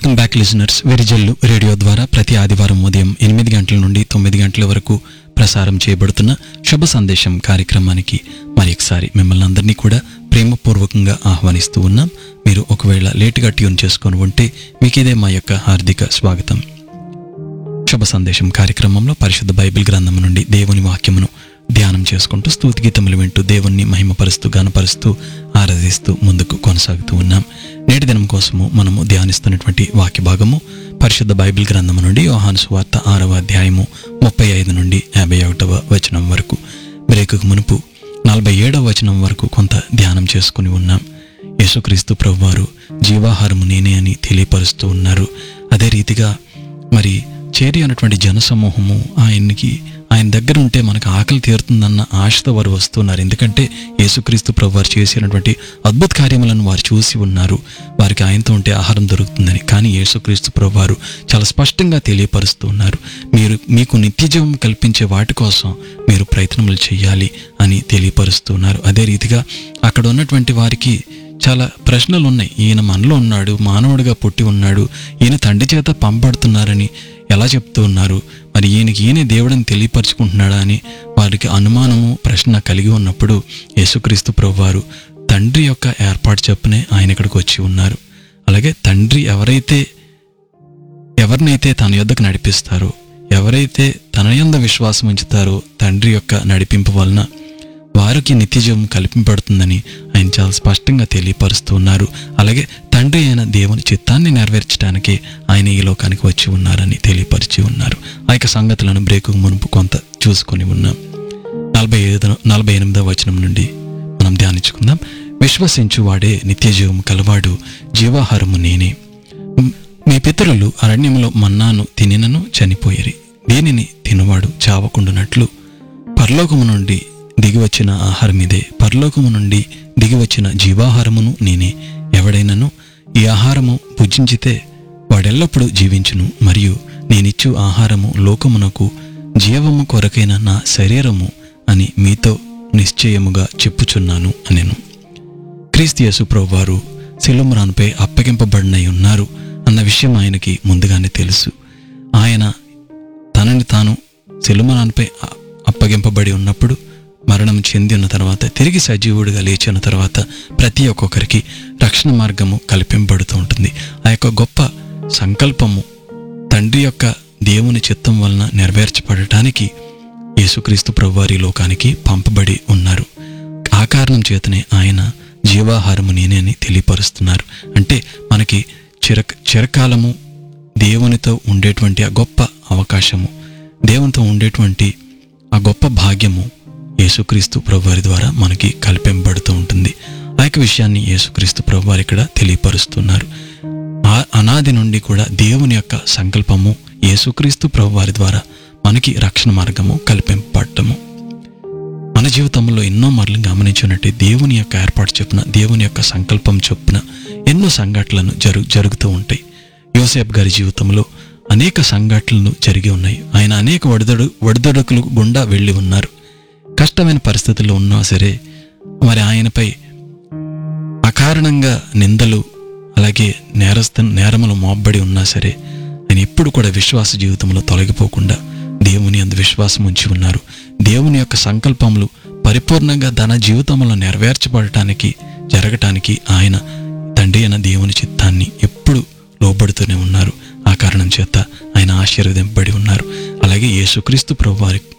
welcome back listeners వెరిజల్లు radio ద్వారా ప్రతి ఆదివారం ఉదయం ఎనిమిది గంటల నుండి తొమ్మిది గంటల వరకు ప్రసారం చేయబడుతున్న శుభ సందేశం కార్యక్రమానికి మరి ఒకసారి మిమ్మల్ని అందరినీ కూడా ప్రేమపూర్వకంగా ఆహ్వానిస్తూ ఉన్నాం మీరు ఒకవేళ లేటుగా ట్యూన్ చేసుకొని ఉంటే మీకిదే మా యొక్క హార్దిక స్వాగతం శుభ సందేశం కార్యక్రమంలో పరిశుద్ధ బైబిల్ గ్రంథం నుండి దేవుని వాక్యమును ధ్యానం చేసుకుంటూ స్తుతి గీతములు వింటూ దేవుణ్ణి మహిమపరుస్తూ గానపరుస్తూ ఆరాధిస్తూ ముందుకు కొనసాగుతూ ఉన్నాం నేటి దినం కోసము మనము ధ్యానిస్తున్నటువంటి వాక్య భాగము పరిశుద్ధ బైబిల్ గ్రంథం నుండి యోహాను సువార్త ఆరవ అధ్యాయము ముప్పై ఐదు నుండి యాభై ఒకటవ వచనం వరకు బ్రేకుకు మునుపు నలభై ఏడవ వచనం వరకు కొంత ధ్యానం చేసుకుని ఉన్నాం యేసుక్రీస్తు ప్రభువారు జీవాహారము నేనే అని తెలియపరుస్తూ ఉన్నారు అదే రీతిగా మరి చేరి అన్నటువంటి జనసమూహము ఆయనకి ఆయన దగ్గర ఉంటే మనకు ఆకలి తీరుతుందన్న ఆశతో వారు వస్తున్నారు ఎందుకంటే యేసుక్రీస్తు ప్రభు వారు చేసినటువంటి అద్భుత కార్యములను వారు చూసి ఉన్నారు వారికి ఆయనతో ఉంటే ఆహారం దొరుకుతుందని కానీ యేసుక్రీస్తు ప్రభు వారు చాలా స్పష్టంగా తెలియపరుస్తూ ఉన్నారు మీరు మీకు నిత్యజీవం కల్పించే వాటి కోసం మీరు ప్రయత్నములు చేయాలి అని తెలియపరుస్తున్నారు అదే రీతిగా అక్కడ ఉన్నటువంటి వారికి చాలా ప్రశ్నలు ఉన్నాయి ఈయన మనలో ఉన్నాడు మానవుడిగా పుట్టి ఉన్నాడు ఈయన తండ్రి చేత పంపబడుతున్నారని ఎలా చెప్తూ ఉన్నారు మరి ఈయనకి ఈయనే దేవుడని తెలియపరుచుకుంటున్నాడా అని వారికి అనుమానము ప్రశ్న కలిగి ఉన్నప్పుడు యేసుక్రీస్తు ప్రభువారు తండ్రి యొక్క ఏర్పాటు చెప్పునే ఆయన ఇక్కడికి వచ్చి ఉన్నారు అలాగే తండ్రి ఎవరైతే ఎవరినైతే తన యొద్దకు నడిపిస్తారో ఎవరైతే తన యొద్ద విశ్వాసం ఉంచుతారో తండ్రి యొక్క నడిపింపు వలన వారికి నిత్యజీవం కల్పింపబడుతుందని ఆయన చాలా స్పష్టంగా తెలియపరుస్తూ ఉన్నారు అలాగే తండ్రి అయిన దేవుని చిత్తాన్ని నెరవేర్చడానికి ఆయన ఈ లోకానికి వచ్చి ఉన్నారని తెలియపరిచి ఉన్నారు ఆ యొక్క సంగతులను బ్రేకు మునుపు కొంత చూసుకొని ఉన్నాం నలభై ఐదు నలభై ఎనిమిదవ వచనం నుండి మనం ధ్యానించుకుందాం విశ్వసించువాడే నిత్యజీవం కలవాడు జీవాహారము నేనే మీ పితరులు అరణ్యములో మన్నాను తినినను చనిపోయిరి దీనిని తినవాడు చావకుండునట్లు పరలోకము నుండి దిగివచ్చిన ఆహారం ఇదే పరలోకము నుండి దిగివచ్చిన జీవాహారమును నేనే ఎవడైనను ఈ ఆహారము భుజించితే వాడెల్లప్పుడూ జీవించును మరియు నేనిచ్చు ఆహారము లోకమునకు జీవము కొరకైన నా శరీరము అని మీతో నిశ్చయముగా చెప్పుచున్నాను అనెను క్రీస్తు యేసు ప్రభువారు శిలుమరాన్పై అప్పగింపబడినై ఉన్నారు అన్న విషయం ఆయనకి ముందుగానే తెలుసు ఆయన తనని తాను శిలుమరాన్పై అ- అప్పగింపబడి ఉన్నప్పుడు మరణం చెంది ఉన్న తర్వాత తిరిగి సజీవుడిగా లేచిన తర్వాత ప్రతి ఒక్కొక్కరికి రక్షణ మార్గము కల్పింపబడుతూ ఉంటుంది ఆ యొక్క గొప్ప సంకల్పము తండ్రి యొక్క దేవుని చిత్తం వలన నెరవేర్చబడటానికి యేసుక్రీస్తు ప్రభువారి లోకానికి పంపబడి ఉన్నారు ఆ కారణం చేతనే ఆయన జీవాహారము నేనే అని తెలియపరుస్తున్నారు అంటే మనకి చిర చిరకాలము దేవునితో ఉండేటువంటి ఆ గొప్ప అవకాశము దేవునితో ఉండేటువంటి ఆ గొప్ప భాగ్యము యేసుక్రీస్తు ప్రభువారి ద్వారా మనకి కల్పింపబడుతూ ఉంటుంది ఆ యొక్క విషయాన్ని యేసుక్రీస్తు ప్రభువారు ఇక్కడ తెలియపరుస్తున్నారు ఆ అనాది నుండి కూడా దేవుని యొక్క సంకల్పము యేసుక్రీస్తు ప్రభువారి ద్వారా మనకి రక్షణ మార్గము కల్పింపబడటము మన జీవితంలో ఎన్నో మార్లు గమనించినట్టే దేవుని యొక్క ఏర్పాటు చొప్పున దేవుని యొక్క సంకల్పం చొప్పున ఎన్నో సంఘటనలను జరు జరుగుతూ ఉంటాయి యోసేపు గారి జీవితంలో అనేక సంఘటనలు జరిగి ఉన్నాయి ఆయన అనేక ఒడిదడు ఒడిదొడుకులు గుండా వెళ్ళి ఉన్నారు కష్టమైన పరిస్థితుల్లో ఉన్నా సరే మరి ఆయనపై అకారణంగా నిందలు అలాగే నేరస్థ నేరములు మోబ్బడి ఉన్నా సరే ఆయన ఎప్పుడు కూడా విశ్వాస జీవితంలో తొలగిపోకుండా దేవుని అందు విశ్వాసం ఉంచి ఉన్నారు దేవుని యొక్క సంకల్పములు పరిపూర్ణంగా తన జీవితంలో నెరవేర్చబడటానికి జరగటానికి ఆయన తండ్రి అయిన దేవుని చిత్తాన్ని ఎప్పుడు లోబడుతూనే ఉన్నారు ఆ కారణం చేత ఆయన ఆశీర్వదింపబడి ఉన్నారు అలాగే యేసుక్రీస్తు ప్రభు వారి